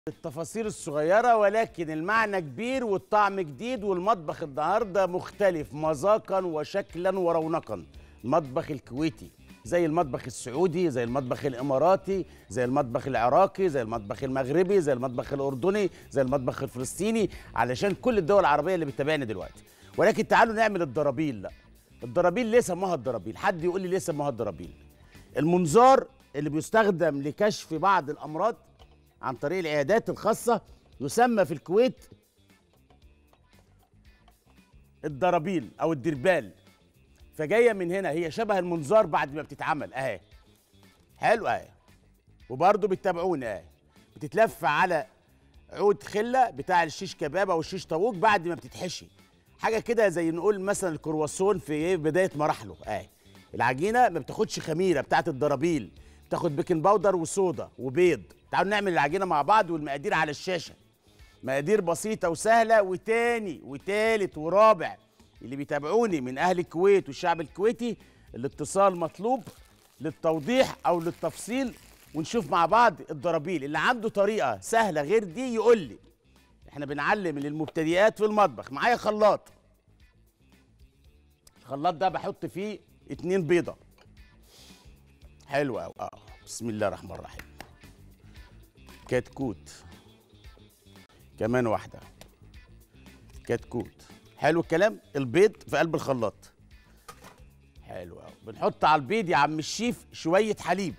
التفاصيل الصغيرة ولكن المعنى كبير والطعم جديد والمطبخ النهاردة مختلف مذاقا وشكلا ورونقا المطبخ الكويتي زي المطبخ السعودي زي المطبخ الإماراتي زي المطبخ العراقي زي المطبخ المغربي زي المطبخ الأردني زي المطبخ الفلسطيني علشان كل الدول العربية اللي بتتابعنا دلوقتي ولكن تعالوا نعمل الدرابيل لا الدرابيل ليه سموها الدرابيل حد يقول لي ليه سموها الدرابيل المنظار اللي بيستخدم لكشف بعض الأمراض عن طريق العيادات الخاصة يسمى في الكويت الدرابيل أو الدربال فجاية من هنا هي شبه المنظار بعد ما بتتعمل أهي حلو أهي وبرضه بتتابعونا أهي بتتلف على عود خلة بتاع الشيش كباب أو الشيش طاووق بعد ما بتتحشي حاجة كده زي نقول مثلا الكرواسون في إيه بداية مراحله أهي العجينة ما بتاخدش خميرة بتاعت الدرابيل بتاخد بيكنج باودر وصودا وبيض تعالوا نعمل العجينه مع بعض والمقادير على الشاشه مقادير بسيطه وسهله وتاني وتالت ورابع اللي بيتابعوني من اهل الكويت والشعب الكويتي الاتصال مطلوب للتوضيح او للتفصيل ونشوف مع بعض الدرابيل اللي عنده طريقه سهله غير دي يقول لي احنا بنعلم للمبتدئات في المطبخ معايا خلاط الخلاط ده بحط فيه اتنين بيضه حلو قوي اه بسم الله الرحمن الرحيم كتكوت كمان واحدة كتكوت حلو الكلام البيض في قلب الخلاط حلو قوي بنحط على البيض يا عم الشيف شوية حليب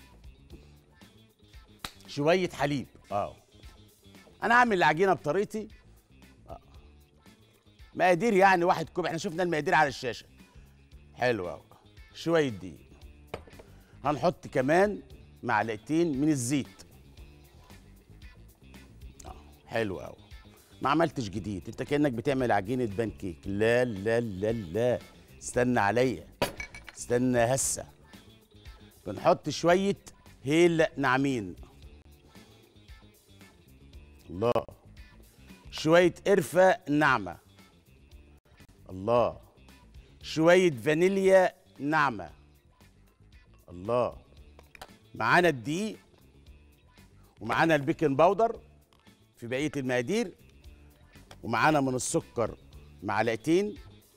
شوية حليب اه انا هعمل العجينة بطريقتي اه مقادير يعني واحد كوب احنا شفنا المقادير على الشاشة حلو قوي شوية دقيق هنحط كمان معلقتين من الزيت حلو قوي ما عملتش جديد انت كانك بتعمل عجينه بان كيك لا لا لا لا استنى عليا استنى هسه بنحط شويه هيل ناعمين الله شويه قرفه ناعمه الله شويه فانيليا ناعمه الله معانا الدقيق ومعانا البيكنج باودر في بقيه المقادير ومعانا من السكر معلقتين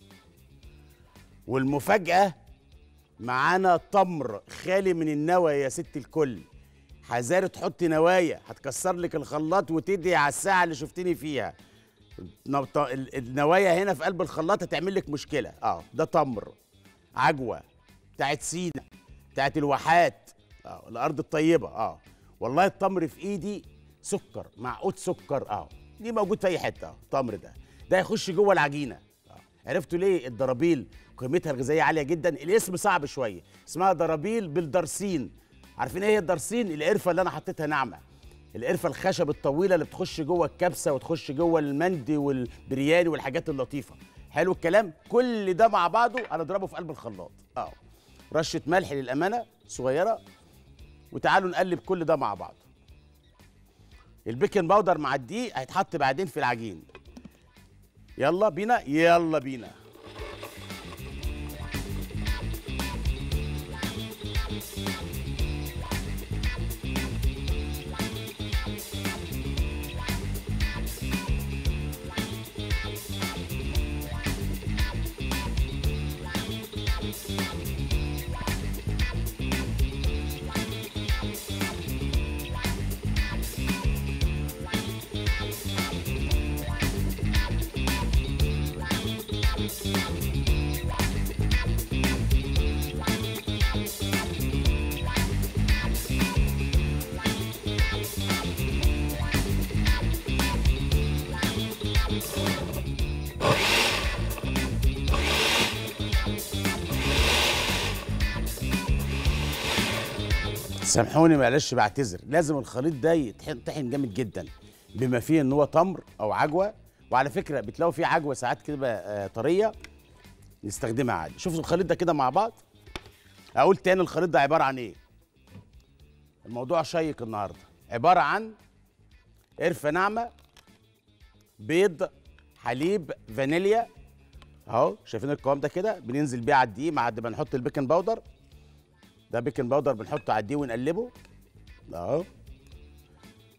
والمفاجاه معانا تمر خالي من النوى يا ست الكل حذاري تحطي نوايا هتكسر لك الخلاط وتدعي على الساعه اللي شفتني فيها النوايا هنا في قلب الخلاط هتعمل لك مشكله اه ده تمر عجوه بتاعت سينا بتاعت الواحات اه الارض الطيبه اه والله التمر في ايدي سكر معقود سكر اه دي موجود في اي حته اه التمر ده ده يخش جوه العجينه اه عرفتوا ليه الدرابيل قيمتها الغذائيه عاليه جدا الاسم صعب شويه اسمها درابيل بالدرسين عارفين ايه هي الدرسين القرفه اللي انا حطيتها ناعمه القرفه الخشب الطويله اللي بتخش جوه الكبسه وتخش جوه المندي والبرياني والحاجات اللطيفه حلو الكلام كل ده مع بعضه انا اضربه في قلب الخلاط اه رشه ملح للامانه صغيره وتعالوا نقلب كل ده مع بعض البيكنج باودر مع الدقيق هيتحط بعدين في العجين يلا بينا يلا بينا سامحوني معلش بعتذر لازم الخليط ده يتطحن جامد جدا بما فيه ان هو تمر او عجوه وعلى فكره بتلاقوا فيه عجوه ساعات كده آه، طريه نستخدمها عادي شوفوا الخليط ده كده مع بعض اقول تاني الخليط ده عباره عن ايه الموضوع شيق النهارده عباره عن قرفه ناعمه بيض حليب فانيليا اهو شايفين القوام ده كده بننزل بيه على الدقيق مع ما نحط البيكنج باودر ده بيكنج باودر بنحطه على الدقيق ونقلبه اهو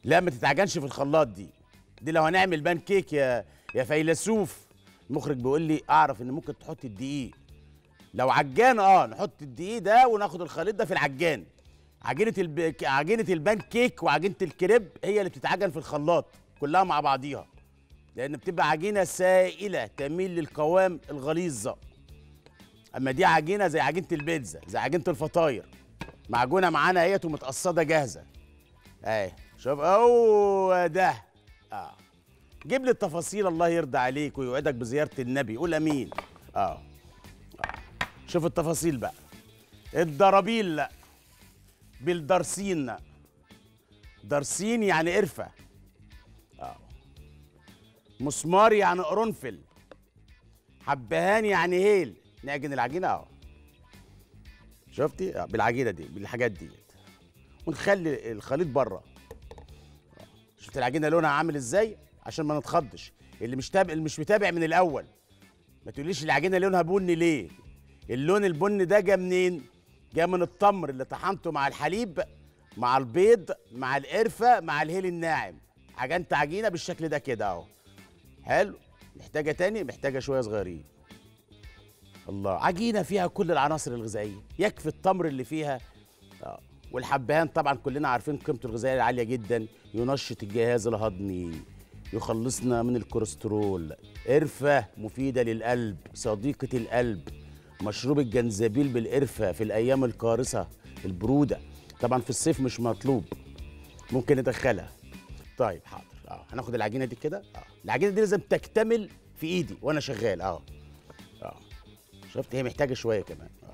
لا ما تتعجنش في الخلاط دي دي لو هنعمل بان كيك يا يا فيلسوف المخرج بيقول لي اعرف ان ممكن تحط الدقيق لو عجان اه نحط الدقيق ده وناخد الخليط ده في العجان عجينه الب... عجينه البان كيك وعجينه الكريب هي اللي بتتعجن في الخلاط كلها مع بعضيها لان بتبقى عجينه سائله تميل للقوام الغليظ اما دي عجينه زي عجينه البيتزا زي عجينه الفطاير معجونه معانا اهيت ومتقصده جاهزه اهي شوف هو ده اه جيب لي التفاصيل الله يرضى عليك ويوعدك بزياره النبي قول امين اه, آه. شوف التفاصيل بقى الدرابيل لا بالدرسين لا. درسين يعني قرفه اه مسمار يعني قرنفل حبهان يعني هيل نعجن العجينه اهو شفتي آه بالعجينه دي بالحاجات دي ونخلي الخليط بره شفت العجينه لونها عامل ازاي عشان ما نتخضش اللي مش تابع اللي مش متابع من الاول ما تقوليش العجينه لونها بني ليه اللون البني ده جه منين جه من التمر اللي طحنته مع الحليب مع البيض مع القرفه مع الهيل الناعم عجنت عجينه بالشكل ده كده اهو حلو محتاجه تاني محتاجه شويه صغيرين الله عجينه فيها كل العناصر الغذائيه يكفي التمر اللي فيها آه. والحبهان طبعا كلنا عارفين قيمته الغذائيه العاليه جدا ينشط الجهاز الهضمي يخلصنا من الكوليسترول قرفه مفيده للقلب صديقه القلب مشروب الجنزبيل بالقرفه في الايام القارصه البروده طبعا في الصيف مش مطلوب ممكن ندخلها طيب حاضر اه هناخد العجينه دي كده اه العجينه دي لازم تكتمل في ايدي وانا شغال اه اه شفت هي محتاجه شويه كمان اه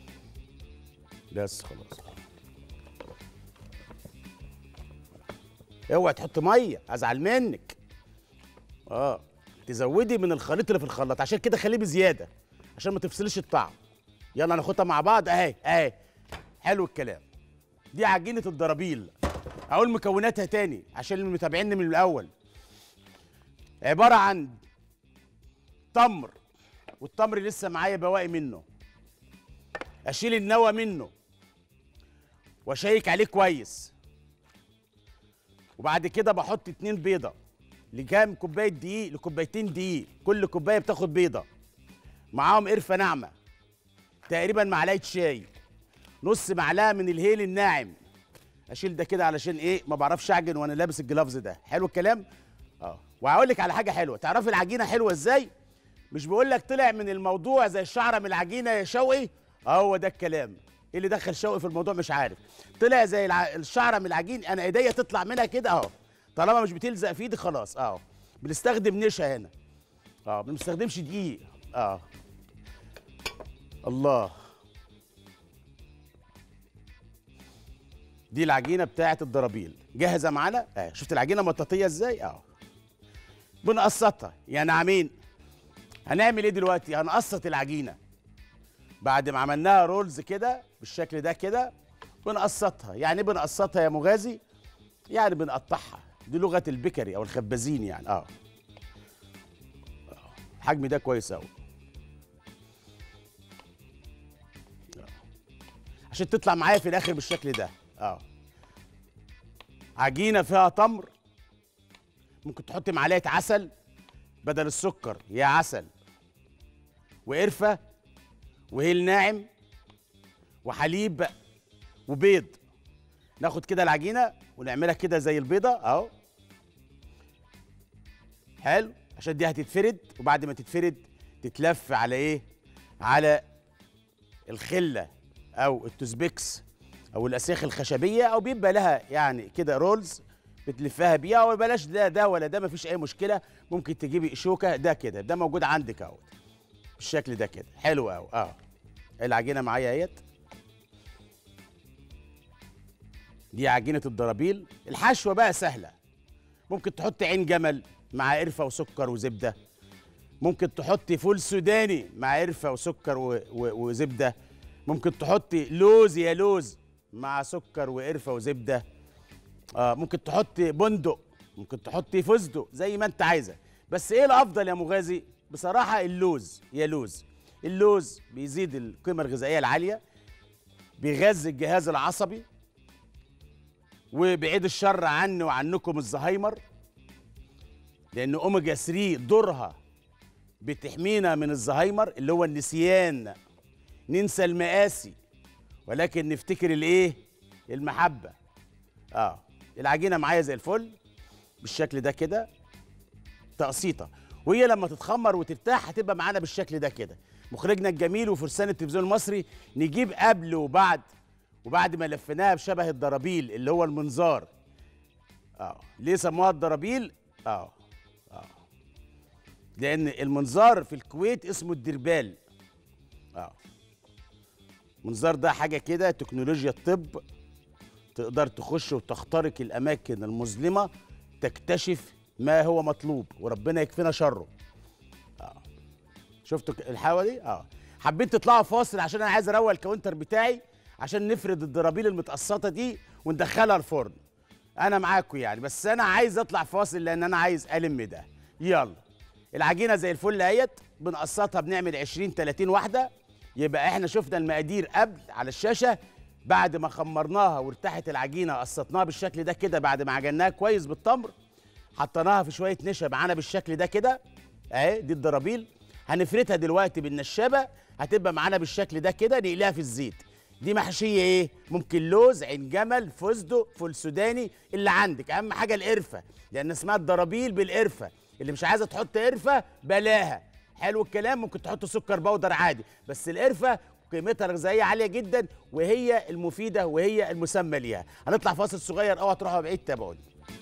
بس خلاص اوعي تحط ميه ازعل منك اه تزودي من الخليط اللي في الخلاط عشان كده خليه بزياده عشان ما تفصلش الطعم يلا ناخدها مع بعض اهي اهي حلو الكلام دي عجينه الدرابيل اقول مكوناتها تاني عشان اللي متابعيني من الاول عباره عن تمر والتمر لسه معايا بواقي منه اشيل النوى منه واشيك عليه كويس وبعد كده بحط اتنين بيضه لكام كوبايه دقيق لكوبايتين دقيق كل كوبايه بتاخد بيضه معاهم قرفه ناعمه تقريبا معلقه شاي نص معلقه من الهيل الناعم اشيل ده كده علشان ايه ما بعرفش اعجن وانا لابس الجلافز ده حلو الكلام اه وهقول لك على حاجه حلوه تعرفي العجينه حلوه ازاي مش بقول لك طلع من الموضوع زي الشعره من العجينه يا شوقي هو ده الكلام ايه اللي دخل شوقي في الموضوع مش عارف طلع زي الع... الشعره من العجين انا ايديا تطلع منها كده اهو طالما مش بتلزق في ايدي خلاص اهو بنستخدم نشا هنا اه ما بنستخدمش دقيق اه الله دي العجينه بتاعه الدرابيل جاهزه معانا اه شفت العجينه مطاطيه ازاي اه بنقسطها يا نعمين هنعمل ايه دلوقتي هنقسط العجينه بعد ما عملناها رولز كده بالشكل ده كده بنقسطها يعني ايه بنقسطها يا مغازي يعني بنقطعها دي لغه البكري او الخبازين يعني اه الحجم ده كويس قوي عشان تطلع معايا في الاخر بالشكل ده اه عجينه فيها تمر ممكن تحط معلقه عسل بدل السكر يا عسل وقرفه وهيل ناعم وحليب وبيض ناخد كده العجينه ونعملها كده زي البيضه اهو حلو عشان دي هتتفرد وبعد ما تتفرد تتلف على ايه على الخله او التوزبيكس او الاسياخ الخشبيه او بيبقى لها يعني كده رولز بتلفها بيها وبلاش ده ده ولا ده مفيش اي مشكله ممكن تجيبي شوكه ده كده ده موجود عندك اهو بالشكل ده كده حلو قوي اه العجينه معايا اهيت دي عجينه الدرابيل الحشوه بقى سهله ممكن تحط عين جمل مع قرفه وسكر وزبده ممكن تحطي فول سوداني مع قرفه وسكر و... و... وزبده ممكن تحطي لوز يا لوز مع سكر وقرفه وزبده آه ممكن تحطي بندق ممكن تحطي فستق زي ما انت عايزه بس ايه الافضل يا مغازي بصراحه اللوز يا لوز اللوز بيزيد القيمه الغذائيه العاليه بيغذي الجهاز العصبي وبعيد الشر عني وعنكم الزهايمر لان اوميجا 3 دورها بتحمينا من الزهايمر اللي هو النسيان ننسى المآسي ولكن نفتكر الايه المحبه اه العجينه معايا زي الفل بالشكل ده كده تقسيطه وهي لما تتخمر وترتاح هتبقى معانا بالشكل ده كده مخرجنا الجميل وفرسان التلفزيون المصري نجيب قبل وبعد وبعد ما لفيناها بشبه الدرابيل اللي هو المنظار اه ليه سموها الدرابيل اه اه لان المنظار في الكويت اسمه الدربال اه المنظار ده حاجه كده تكنولوجيا الطب تقدر تخش وتخترق الاماكن المظلمه تكتشف ما هو مطلوب وربنا يكفينا شره اه شفتوا ك- الحلاوه دي اه حبيت تطلعوا فاصل عشان انا عايز اروق الكاونتر بتاعي عشان نفرد الدرابيل المتقسطه دي وندخلها الفرن انا معاكم يعني بس انا عايز اطلع فاصل لان انا عايز الم ده يلا العجينه زي الفل اهيت بنقسطها بنعمل 20 30 واحده يبقى احنا شفنا المقادير قبل على الشاشه بعد ما خمرناها وارتاحت العجينه قسطناها بالشكل ده كده بعد ما عجناها كويس بالتمر حطيناها في شويه نشا معانا بالشكل ده كده اهي دي الدرابيل هنفردها دلوقتي بالنشابه هتبقى معانا بالشكل ده كده نقليها في الزيت دي محشيه ايه ممكن لوز عين جمل فستق فول سوداني اللي عندك اهم حاجه القرفه لان اسمها الدرابيل بالقرفه اللي مش عايزه تحط قرفه بلاها حلو الكلام ممكن تحط سكر بودر عادي بس القرفه قيمتها الغذائيه عاليه جدا وهي المفيده وهي المسمى ليها هنطلع فاصل صغير اوعى تروحوا بعيد تابعوني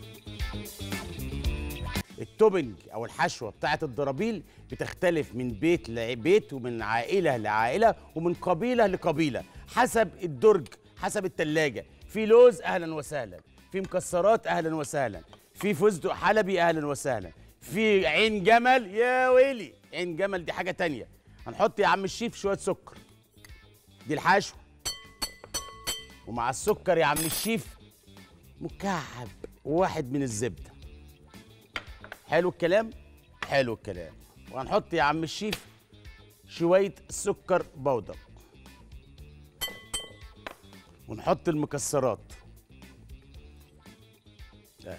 التوبنج او الحشوه بتاعه الدرابيل بتختلف من بيت لبيت ومن عائله لعائله ومن قبيله لقبيله حسب الدرج حسب التلاجة في لوز اهلا وسهلا في مكسرات اهلا وسهلا في فستق حلبي اهلا وسهلا في عين جمل يا ويلي عين جمل دي حاجه تانية هنحط يا عم الشيف شويه سكر دي الحشوه ومع السكر يا عم الشيف مكعب واحد من الزبده حلو الكلام حلو الكلام وهنحط يا عم الشيف شويه سكر بودر ونحط المكسرات آه.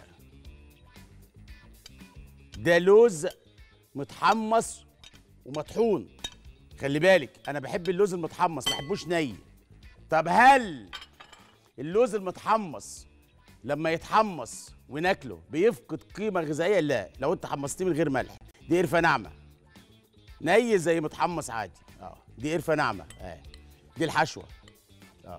ده لوز متحمص ومطحون خلي بالك انا بحب اللوز المتحمص ما بحبوش ني طب هل اللوز المتحمص لما يتحمص وناكله بيفقد قيمه غذائيه لا لو انت حمصتيه من غير ملح دي قرفه ناعمه ني زي متحمص عادي اه دي قرفه ناعمه اه دي الحشوه اه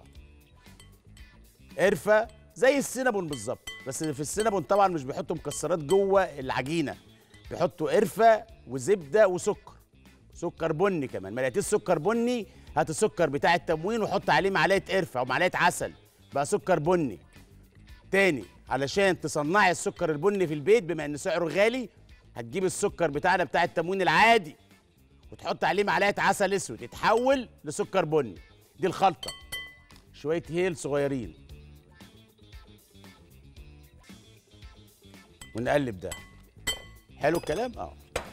قرفه زي السينابون بالظبط بس في السينابون طبعا مش بيحطوا مكسرات جوه العجينه بيحطوا قرفه وزبده وسكر سكر بني كمان ما لقيتيش سكر بني هات السكر بتاع التموين وحط عليه معلقه قرفه او معلقه عسل بقى سكر بني تاني علشان تصنعي السكر البني في البيت بما ان سعره غالي هتجيب السكر بتاعنا بتاع التموين العادي وتحط عليه معلقه عسل اسود يتحول لسكر بني دي الخلطه شويه هيل صغيرين ونقلب ده حلو الكلام اه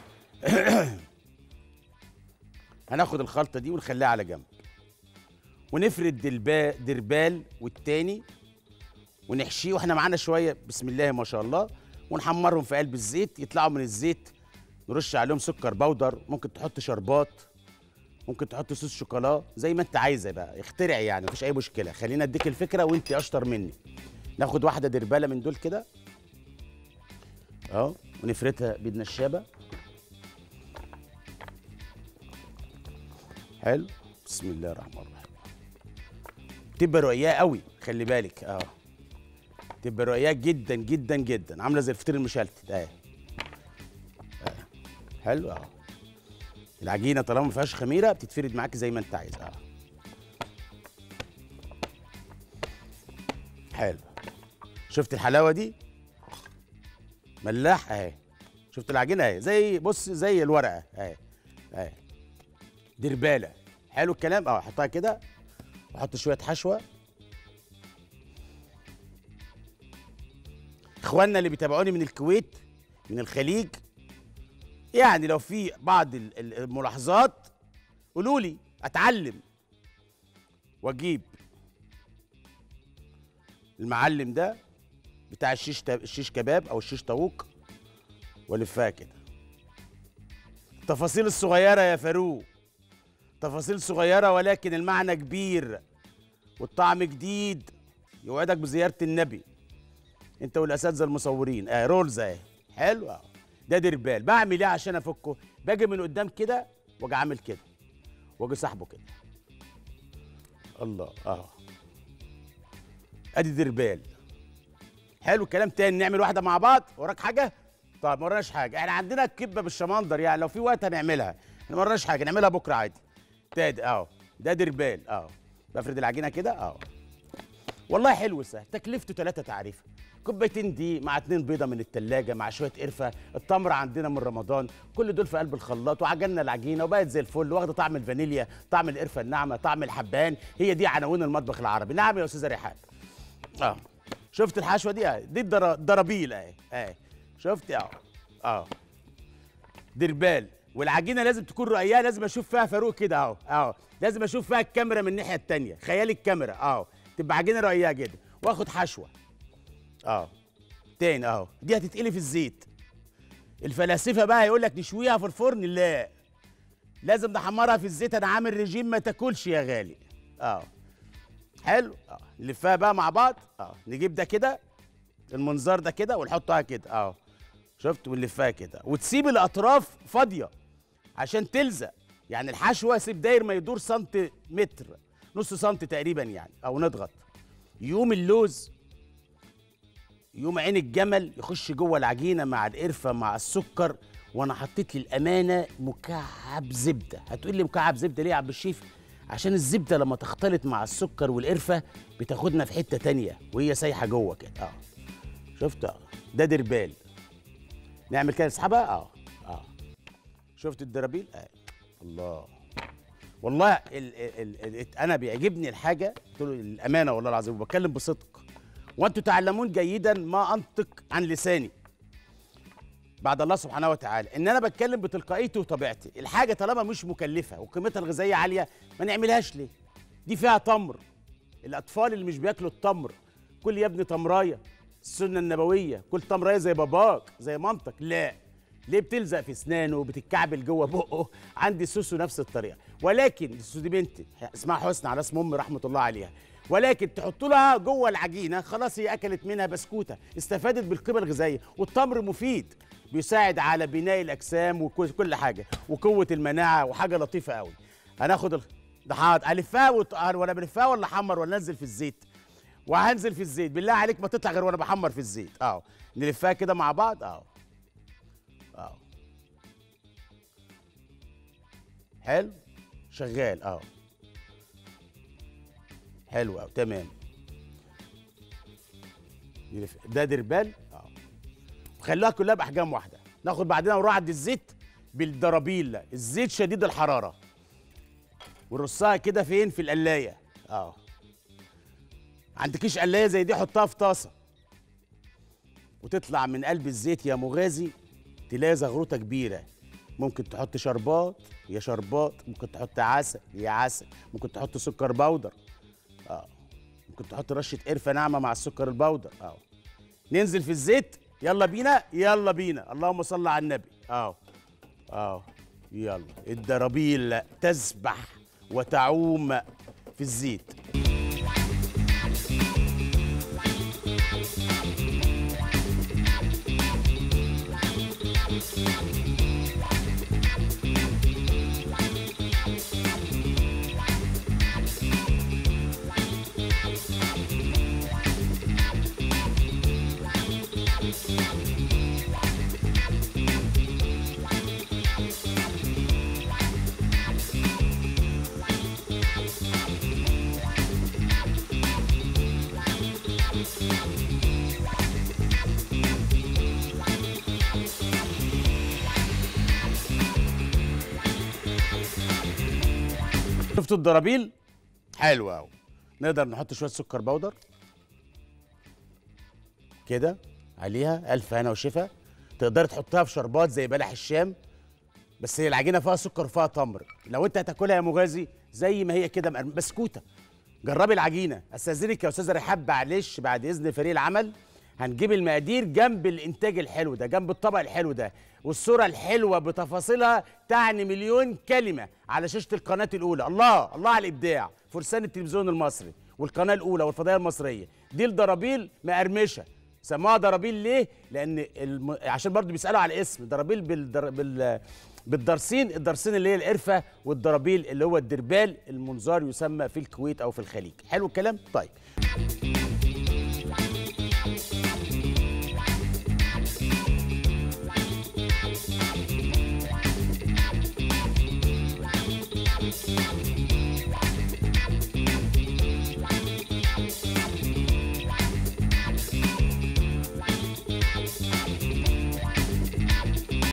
هناخد الخلطه دي ونخليها على جنب ونفرد دلبا دربال والتاني ونحشيه واحنا معانا شويه بسم الله ما شاء الله ونحمرهم في قلب الزيت يطلعوا من الزيت نرش عليهم سكر بودر ممكن تحط شربات ممكن تحط صوص شوكولا زي ما انت عايزه بقى اخترعي يعني مفيش اي مشكله خلينا اديك الفكره وانت اشطر مني ناخد واحده درباله من دول كده اهو ونفردها بالنشابه حلو بسم الله الرحمن الرحيم تبقى رقيقه قوي خلي بالك اه تبقى رقيقه جدا جدا جدا عامله زي الفطير المشلتت اهي آه. حلو اه العجينه طالما ما فيهاش خميره بتتفرد معاك زي ما انت عايز اه حلو شفت الحلاوه دي ملاح اهي شفت العجينه اهي زي بص زي الورقه اهي اهي درباله حلو الكلام اه احطها كده واحط شويه حشوه اخواننا اللي بيتابعوني من الكويت من الخليج يعني لو في بعض ال- ال- الملاحظات قولوا لي اتعلم واجيب المعلم ده بتاع الشيش تا- الشيش كباب او الشيش طاووق والفها كده التفاصيل الصغيره يا فاروق تفاصيل صغيره ولكن المعنى كبير والطعم جديد يوعدك بزياره النبي انت والاساتذه المصورين اه رولز اهي حلو اه ده دربال بعمل ايه عشان افكه باجي من قدام كده واجي عامل كده واجي سحبه كده الله اه ادي دربال حلو الكلام تاني نعمل واحده مع بعض وراك حاجه طيب ما وراناش حاجه احنا عندنا الكبه بالشمندر يعني لو في وقت هنعملها احنا ما وراناش حاجه نعملها بكره عادي تادي اه ده دربال اه بفرد العجينه كده اه والله حلو سهل تكلفته ثلاثة تعريفة كوبايتين دي مع اتنين بيضة من التلاجة مع شوية قرفة التمر عندنا من رمضان كل دول في قلب الخلاط وعجلنا العجينة وبقت زي الفل واخدة طعم الفانيليا طعم القرفة الناعمة طعم الحبان هي دي عناوين المطبخ العربي نعم يا أستاذة ريحان اه شفت الحشوة دي اه دي الدرا- الدرابيل اهي اهي شفت اه اه دربال والعجينه لازم تكون رقيقه لازم اشوف فيها فاروق كده اهو اهو لازم اشوف فيها الكاميرا من الناحيه التانية خيال الكاميرا اهو تبقى عجينه رقيقه جدا واخد حشوه اه تاني اهو دي هتتقلي في الزيت الفلاسفه بقى هيقول لك نشويها في الفرن لا لازم نحمرها في الزيت انا عامل رجيم ما تاكلش يا غالي اه حلو اه نلفها بقى مع بعض اه نجيب ده كده المنظار ده كده ونحطها كده اه شفت ونلفها كده وتسيب الاطراف فاضيه عشان تلزق يعني الحشوه سيب داير ما يدور سنتيمتر نص سنت تقريبا يعني او نضغط يقوم اللوز يقوم عين الجمل يخش جوه العجينه مع القرفه مع السكر وانا حطيت للامانه مكعب زبده هتقول لي مكعب زبده ليه يا عبد الشيف عشان الزبده لما تختلط مع السكر والقرفه بتاخدنا في حته تانية وهي سايحه جوه كده اه شفت اه ده دربال نعمل كده نسحبها اه اه شفت الدرابيل اه الله والله ال ال ال انا بيعجبني الحاجه قلت له الامانه والله العظيم وبتكلم بصدق وانتم تعلمون جيدا ما انطق عن لساني بعد الله سبحانه وتعالى ان انا بتكلم بتلقائيتي وطبيعتي الحاجه طالما مش مكلفه وقيمتها الغذائيه عاليه ما نعملهاش ليه دي فيها تمر الاطفال اللي مش بياكلوا التمر كل يا ابني تمرايه السنه النبويه كل تمرايه زي باباك زي مامتك لا ليه بتلزق في اسنانه وبتتكعبل جوه بقه عندي سوسو نفس الطريقه ولكن سوسو دي بنتي اسمها حسنى على اسم امي رحمه الله عليها ولكن تحط لها جوه العجينه خلاص هي اكلت منها بسكوته استفادت بالقيمه الغذائيه والتمر مفيد بيساعد على بناء الاجسام وكل كل حاجه وقوه المناعه وحاجه لطيفه قوي هناخد ال... ده حاضر الفها وت... ولا بلفها ولا احمر ولا انزل في الزيت وهنزل في الزيت بالله عليك ما تطلع غير وانا بحمر في الزيت اه نلفها كده مع بعض اه اه حلو شغال اه حلو قوي تمام نلف- ده دربال اه خليها كلها باحجام واحده ناخد بعدين نروح عند الزيت بالدرابيل الزيت شديد الحراره ونرصها كده فين في القلايه اه عندكيش قلايه زي دي حطها في طاسه وتطلع من قلب الزيت يا مغازي تلاقي زغروطه كبيره ممكن تحط شربات يا شربات ممكن تحط عسل يا عسل ممكن تحط سكر بودر اه ممكن تحط رشه قرفه ناعمه مع السكر البودر اه ننزل في الزيت يلا بينا يلا بينا اللهم صل على النبي اه اه يلا الدرابيل تسبح وتعوم في الزيت شفتوا الدرابيل حلو قوي نقدر نحط شويه سكر بودر كده عليها الف هنا وشفا تقدر تحطها في شربات زي بلح الشام بس هي العجينه فيها سكر وفيها تمر لو انت هتاكلها يا مغازي زي ما هي كده بسكوته جربي العجينه استاذنك يا استاذه رحاب معلش بعد اذن فريق العمل هنجيب المقادير جنب الانتاج الحلو ده جنب الطبق الحلو ده والصوره الحلوه بتفاصيلها تعني مليون كلمه على شاشه القناه الاولى الله الله على الابداع فرسان التلفزيون المصري والقناه الاولى والفضائيه المصريه دي الدرابيل مقرمشه سموها درابيل ليه لان الم... عشان برضو بيسالوا على الاسم درابيل بالدر... بال... بالدرسين الدرسين اللي هي القرفه والدرابيل اللي هو الدربال المنظار يسمى في الكويت او في الخليج حلو الكلام طيب